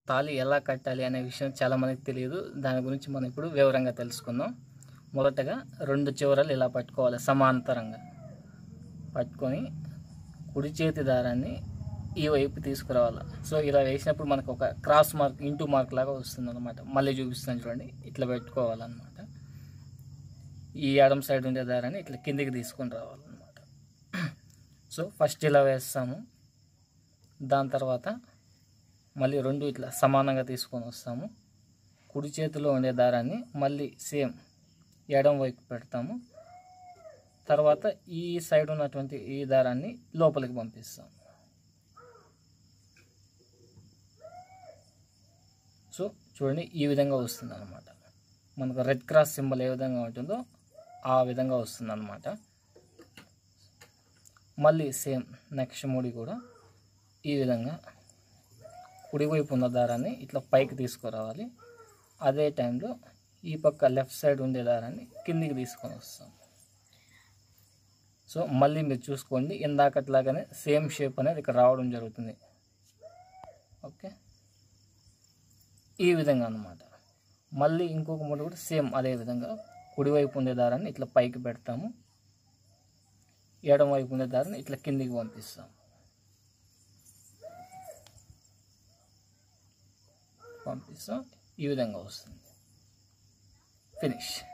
తాళి ఎలా కట్టాలి అనే విషయం చాలా మందికి తెలియదు దాని గురించి మనం ఇప్పుడు వివరంగా తెలుసుకుందాం మొదటగా రెండు చివరలు ఇలా పట్టుకోవాలి సమాంతరంగా పట్టుకొని కుడి చేతి దారాన్ని ఈ వైపు తీసుకురావాలి సో ఇలా వేసినప్పుడు మనకు ఒక క్రాస్ మార్క్ ఇంటూ మార్క్ లాగా వస్తుంది అనమాట మళ్ళీ చూపిస్తాను చూడండి ఇట్లా పెట్టుకోవాలన్నమాట ఈ ఎడం సైడ్ ఉండే దారాన్ని ఇట్లా కిందికి తీసుకొని రావాలన్నమాట సో ఫస్ట్ ఇలా వేస్తాము దాని తర్వాత మళ్ళీ రెండు ఇట్లా సమానంగా తీసుకొని వస్తాము కుడి చేతిలో ఉండే దారాన్ని మళ్ళీ సేమ్ ఎడం వైపు పెడతాము తర్వాత ఈ సైడ్ ఉన్నటువంటి ఈ దారాన్ని లోపలికి పంపిస్తాం సో చూడండి ఈ విధంగా వస్తుంది అనమాట మనకు రెడ్ క్రాస్ సింబల్ ఏ విధంగా ఉంటుందో ఆ విధంగా వస్తుంది అనమాట మళ్ళీ సేమ్ నెక్స్ట్ ముడి కూడా ఈ విధంగా కుడివైపు ఉన్న దారాన్ని ఇట్లా పైకి తీసుకురావాలి అదే టైంలో ఈ పక్క లెఫ్ట్ సైడ్ ఉండే దారాన్ని కిందికి తీసుకొని వస్తాం సో మళ్ళీ మీరు చూసుకోండి ఇందాకట్లాగానే సేమ్ షేప్ అనేది ఇక్కడ రావడం జరుగుతుంది ఓకే ఈ విధంగా అన్నమాట మళ్ళీ ఇంకొక ముడి కూడా సేమ్ అదే విధంగా కుడివైపు ఉండే దారాన్ని ఇట్లా పైకి పెడతాము ఎడం వైపు ఉండే దారాన్ని ఇట్లా కిందికి పంపిస్తాం పంపిస్తాం ఈ విధంగా వస్తుంది ఫినిష్